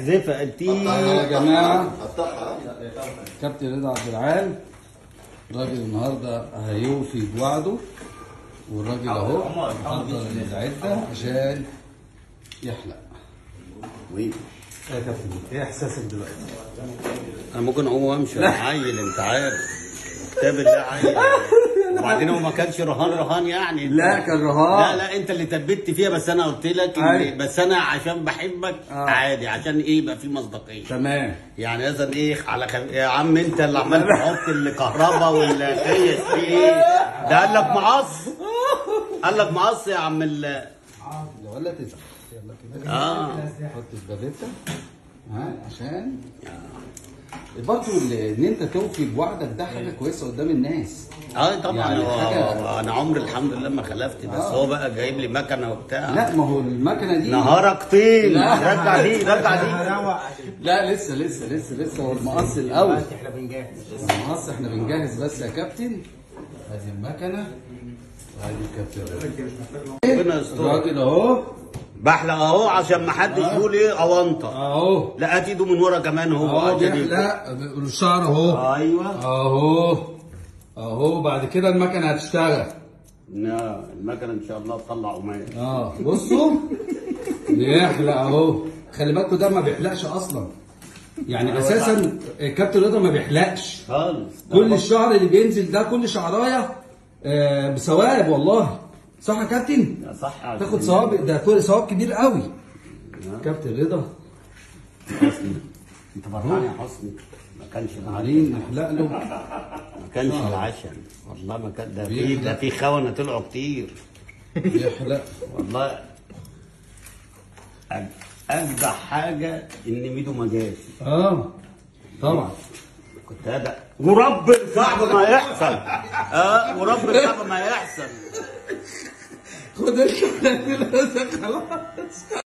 زفة انت يا جماعه كابتن رضا عبد العال الراجل النهارده هيوفي بوعده والراجل اهو محضر العده عشان يحلق وي. يا كابتن ايه احساسك دلوقتي؟ انا ممكن اقوم وامشي انا عيل انت عارف كتاب الله عيل وبعدين هو ما كانش رهان رهان يعني لا، كان رهان. لا لا انت اللي ثبت فيها بس انا قلت لك إن- أيوة. بس انا عشان بحبك آه. عادي عشان ايه يبقى في مصداقيه تمام يعني مثلا ايه على خم... يا عم انت اللي عمال تحط الكهرباء والقيس في ايه ده قال لك مقص قال لك مقص يا عم ال ولا تزعل يلا كده اه حط البافيتا ها عشان برضه ال- ان انت توفي بوعدك ده حاجه كويسه قدام الناس اه طبعا يعني هو حاجة- انا عمري الحمد لله ما خلفت بس آه. هو بقى جايب لي مكنه وبتاع لا ما هو المكنه دي نهارك طين لا. رجع دي رجع دي لا لسه لسه لسه لسه هو المقص الاول احنا بنجهز المقص احنا بنجهز بس يا كابتن ادي المكنه وادي الكابتن ربنا يستر الراجل اهو بحلق اهو عشان ما حدش يقول ايه اونطه اهو لا هات ايده من ورا كمان هو اهو عشان يبقى- بيحلق الشعر اهو ايوه اهو اهو بعد كده المكنه هتشتغل لا المكنه ان شاء الله تطلع قماش اه بصوا بيحلق اهو خلي بالكوا ده ما بيحلقش اصلا يعني اساسا الكابتن رضا ما بيحلقش خالص كل الشعر اللي بينزل ده كل شعرايه آه بثواب والله صح يا كابتن ده صح عشان- تاخد ثواب ده كل ثواب كبير قوي كابتن رضا حسني انت فرحان يا حسني ما كانش العشاء عاملين نحلق له ما كانش العشاء والله ما كان ده في بيحلق. ده في خونه طلعوا كتير بيحلق والله أج- اجدع حاجه ان ميدو ما جاش اه طبعا كنت هذا ورب الكعبه ما يحصل اه ورب الكعبه ما يحصل خد الشغلانه خلاص